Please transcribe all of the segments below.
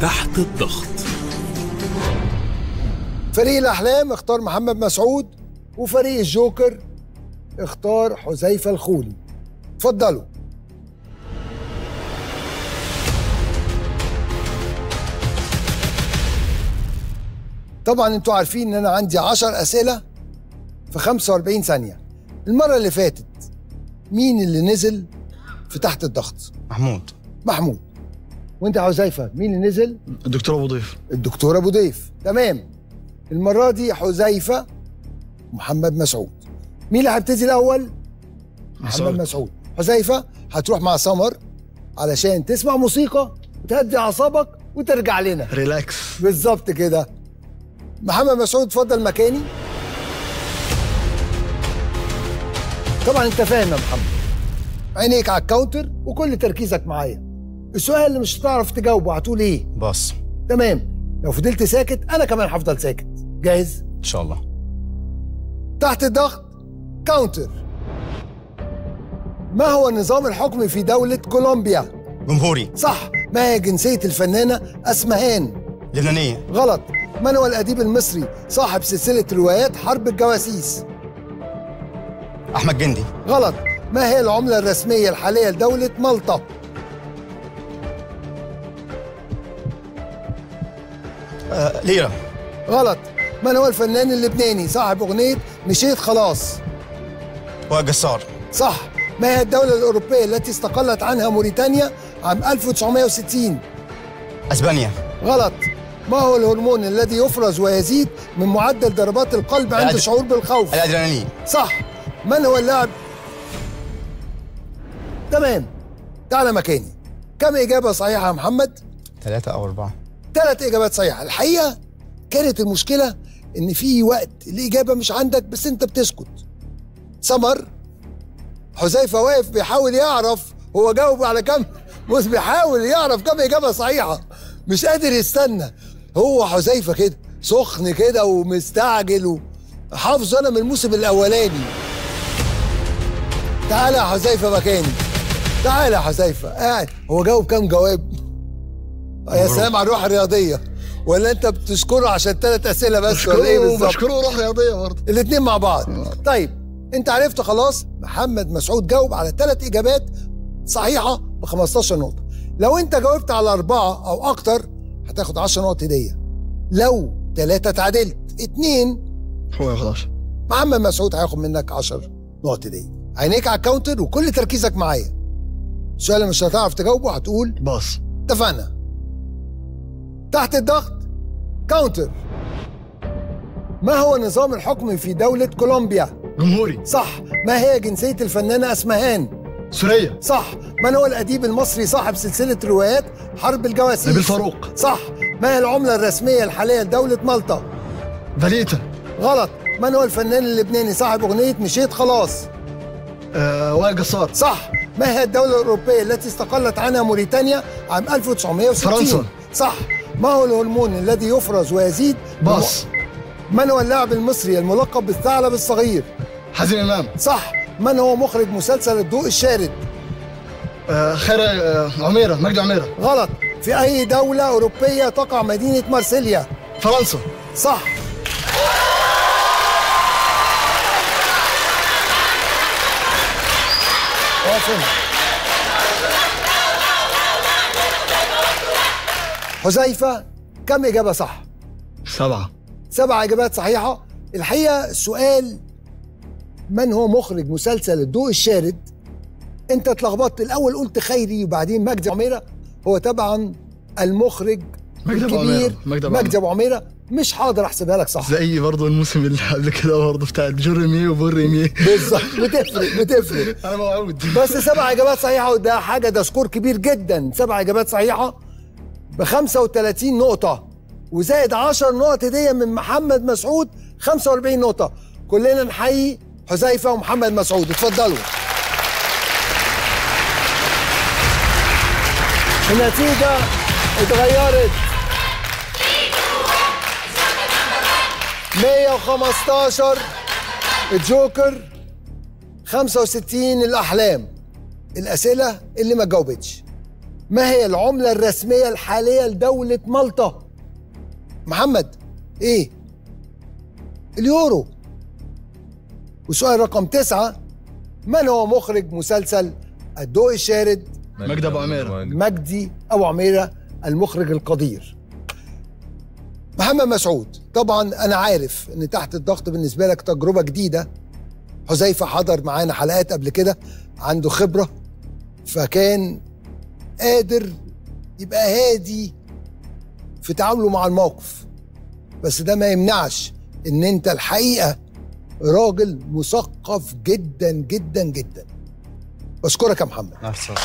تحت الضغط فريق الأحلام اختار محمد مسعود وفريق الجوكر اختار حذيفة الخولي اتفضلوا طبعا انتوا عارفين ان انا عندي 10 اسئله في 45 ثانيه المره اللي فاتت مين اللي نزل في تحت الضغط محمود محمود وانت يا حذيفه مين اللي نزل الدكتور ابو ضيف الدكتور ابو ضيف تمام المره دي حذيفه محمد مسعود مين اللي هيبتدي الاول محمد مسعود. مسعود حذيفه هتروح مع سمر علشان تسمع موسيقى وتهدي اعصابك وترجع لنا ريلاكس بالظبط كده محمد مسعود اتفضل مكاني طبعا انت فاهم يا محمد عينيك على الكاونتر وكل تركيزك معايا السؤال اللي مش هتعرف تجاوبه هتقول ايه باص تمام لو فضلت ساكت انا كمان هفضل ساكت جاهز ان شاء الله تحت الضغط كاونتر ما هو النظام الحكمي في دولة كولومبيا؟ جمهوري صح ما هي جنسية الفنانة أسمهان؟ لبنانيه غلط من هو الأديب المصري صاحب سلسلة روايات حرب الجواسيس؟ احمد جندي غلط ما هي العملة الرسمية الحالية لدولة مالطا؟ آه ليره غلط من هو الفنان اللبناني صاحب أغنية مشيت خلاص؟ وائل جسار صح ما هي الدولة الأوروبية التي استقلت عنها موريتانيا عام 1960 اسبانيا غلط ما هو الهرمون الذي يفرز ويزيد من معدل ضربات القلب عند الأد- الشعور بالخوف الادرينالين صح من هو اللاعب تمام تعال مكاني كم إجابة صحيحة يا محمد ثلاثة أو أربعة ثلاث إجابات صحيحة الحقيقة كانت المشكلة إن في وقت الإجابة مش عندك بس أنت بتسكت سمر حذيفة واقف بيحاول يعرف هو جاوب على كم بص بيحاول يعرف كم إجابة صحيحة مش قادر يستنى هو حذيفة كده سخن كده ومستعجل وحافظ أنا من الموسم الأولاني تعالى يا حذيفة مكاني تعالى يا حذيفة قاعد هو جاوب كام جواب يا سلام على الروح الرياضية ولا انت بتشكره عشان ثلاث اسئله بس ولا ايه بالظبط؟ بشكره روح رياضية برضه الاثنين مع بعض طيب انت عرفت خلاص محمد مسعود جاوب على ثلاث اجابات صحيحه ب 15 نقطه لو انت جاوبت على اربعه او اكتر هتاخد 10 نقط هديه لو ثلاثه تعادلت اثنين هو يا خلاص محمد مسعود هياخد منك 10 نقط هديه عينيك على الكاونتر وكل تركيزك معايا السؤال اللي مش هتعرف تجاوبه هتقول باص اتفقنا تحت الضغط كاونتر ما هو النظام الحكمي في دولة كولومبيا؟ جمهوري صح ما هي جنسية الفنانة أسمهان؟ سوريا صح من هو الأديب المصري صاحب سلسلة روايات حرب الجواسيس؟ نبيل فاروق صح ما هي العملة الرسمية الحالية لدولة مالطا؟ فاليتا غلط من هو الفنان اللبناني صاحب أغنية مشيت خلاص؟ آه وائل جسار صح ما هي الدولة الأوروبية التي استقلت عنها موريتانيا عام 1960 فرنسا. صح ما هو الهرمون الذي يفرز ويزيد باص من هو اللاعب المصري الملقب بالثعلب الصغير حزين امام صح من هو مخرج مسلسل الضوء الشارد آه خير آه عميرة مجدي عميرة غلط في أي دولة أوروبية تقع مدينة مارسيليا فرنسا صح واقف حذيفة كم إجابة صح؟ سبعة سبع إجابات صحيحة الحقيقة السؤال من هو مخرج مسلسل الضوء الشارد أنت اتلخبطت الأول قلت خيري وبعدين مجدي عميرة هو طبعا المخرج مجدي أبو الكبير عميرة. مجدي أبو مجدي أبو عميرة مش حاضر أحسبها لك صح زي برضه الموسم اللي قبل كده برضه بتاع جوريمي وبوريمي بالظبط بتفرق بتفرق انا موعود بس سبع اجابات صحيحه وده حاجه ده سكور كبير جدا سبع اجابات صحيحه ب 35 نقطه وزائد 10 نقط هديه من محمد مسعود 45 نقطه كلنا نحيي حذيفه ومحمد مسعود اتفضلوا النتيجه اتغيرت 115 الجوكر 65 الأحلام الأسئلة اللي ما جاوبتش ما هي العملة الرسمية الحالية لدولة مالطا محمد ايه اليورو وسؤال رقم تسعة من هو مخرج مسلسل الضوء الشارد مجدي أبو عميرة. مجدي أبو عميرة المخرج القدير محمد مسعود طبعا أنا عارف إن تحت الضغط بالنسبة لك تجربة جديدة حذيفة حضر معانا حلقات قبل كده عنده خبرة فكان قادر يبقى هادي في تعامله مع الموقف بس ده ما يمنعش ان انت الحقيقه راجل مثقف جدا جدا جدا بشكرك يا محمد نفسه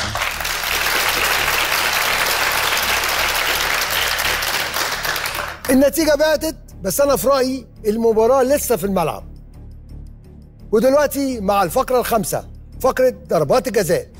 النتيجه باتت بس انا في رايي المباراه لسه في الملعب ودلوقتي مع الفقره الخامسه فقره ضربات الجزاء